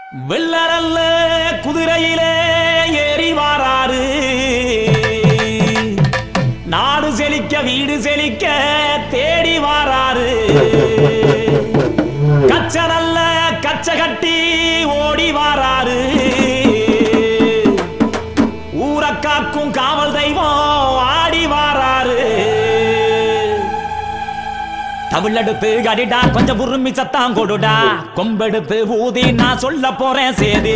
வெள்ளரல்ல குதிரையிலே ஏறி வாராரு நாடு செழிக்க வீடு செழிக்க தேடி வாராரு கச்ச நல்ல கச்ச கட்டி ஓடி வாராரு ஊரை காக்கும் காவல் தெய்வம் ஆடி வாராரு தமிழெடுத்து அடிடா கொஞ்சம் உருமி சத்தம் கொடுடா கொம்பெடுத்து ஊதி நான் சொல்ல போறேன் சேதி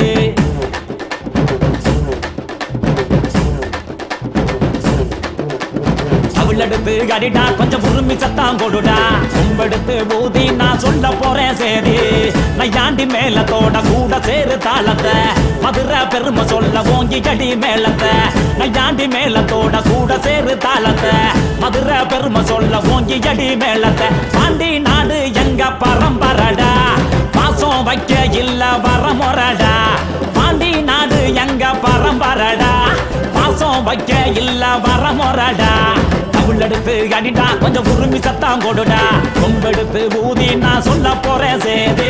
தமிழெடுத்து அடிடா கொஞ்சம் உருமி சத்தம் கொடுடா கொம்பெடுத்து ஊதி நான் சொல்ல போறேன் சேதி நையாண்டி மேலத்தோட கூட சேரு தாளத்தை மதுரை பெருமை சொல்ல ஓங்கி அடி மேலத்தை நையாண்டி மேலத்தோட கூட சேரு தாளத்தை மதுரை பெருமை சொல்ல ஓங்கி அடி மேலத்தை பாண்டி நாடு எங்க பரம்பரடா பாசம் வைக்க இல்ல வரமுறடா பாண்டி நாடு எங்க பரம்பரடா பாசம் வைக்க இல்ல வரமுறடா தமிழெடுத்து அடிடா கொஞ்சம் உருமி சத்தம் கொடுடா கொம்பெடுத்து ஊதி நான் சொல்ல போறேன் சேதி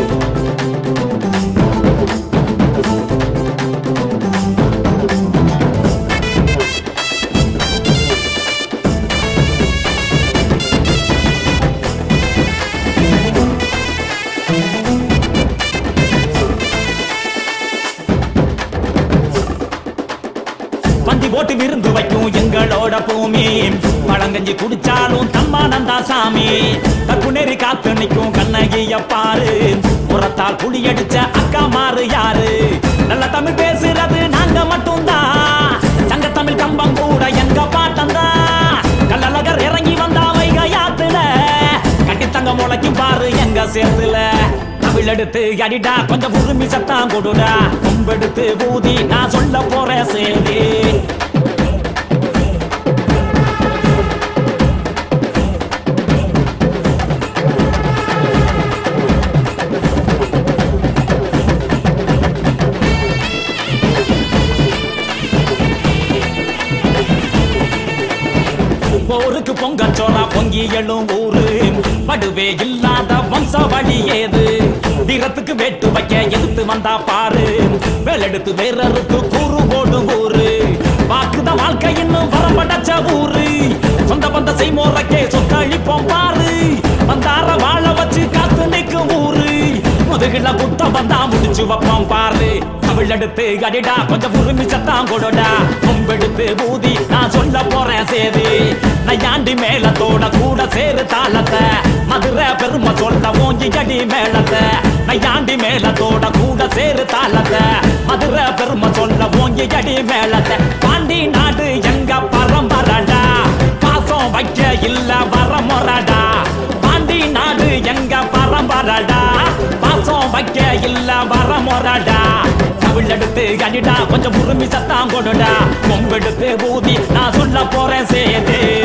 பந்தி போட்டு விருந்து வைக்கும் எங்களோட பூமி பழங்கஞ்சி குடிச்சாலும் தம்மானந்தா சாமி கற்புநெறி காத்து நிற்கும் கண்ணகிய பாரு புறத்தால் புளி அடிச்ச அக்கா மாறு யாரு நல்ல தமிழ் பேசுறது நாங்க மட்டும்தான் சங்க தமிழ் கம்பம் கூட எங்க பாட்டம்தான் கள்ளழகர் இறங்கி வந்தா வைகையாத்துல கட்டித்தங்க முளைக்கும் பாரு எங்க சேர்த்துல தமிழ் எடுத்து அடிடா கொஞ்சம் உரிமை சத்தம் கொடுடா கொம்பெடுத்து ஊதி நான் சொல்ல போறேன் சேதி போருக்கு பொங்கச்சோரா பொங்கி எழும் ஊரு படுவே இல்லாத வம்ச வழி ஏது வீரத்துக்கு வேட்டு வைக்க எதிர்த்து வந்தா பாரு வேலெடுத்து வேறருக்கு கூறு போடும் ஊரு வாக்குத வாழ்க்கை இன்னும் வரப்படச்ச ஊரு சொந்த பந்த செய்மோரக்கே சொத்தழிப்போம் பாரு வந்தார வாழ வச்சு காத்து நிற்கும் ஊரு முதுகுல குத்த வந்தா முடிச்சு வைப்போம் பாரு தமிழ் எடுத்து அடிடா கொஞ்சம் உரிமை சத்தம் கொடுடா கொம்பெடுத்து ஊதி நான் சொல்ல போறேன் சேதி நையாண்டி மேலத்தோட கூட சேரு தாளத்தை மதுரை பெருமை சொல்ல ஓங்கி அடி மேளத்தை நையாண்டி மேலத்தோட கூட சேரு தாளத்தை மதுரை பெருமை சொல்ல ஓங்கி அடி மேளத்தை பாண்டி நாடு எங்க பரம்பரடா பாசம் வைக்க இல்ல வரமுறடா பாண்டி நாடு எங்க பரம்பரடா பாசம் வைக்க இல்ல வரமுறடா தமிழ் எடுத்து அடிடா கொஞ்சம் உரிமை சத்தம் கொடுடா கொம்பெடுத்து ஊதி நான் சொல்ல போறேன் சேது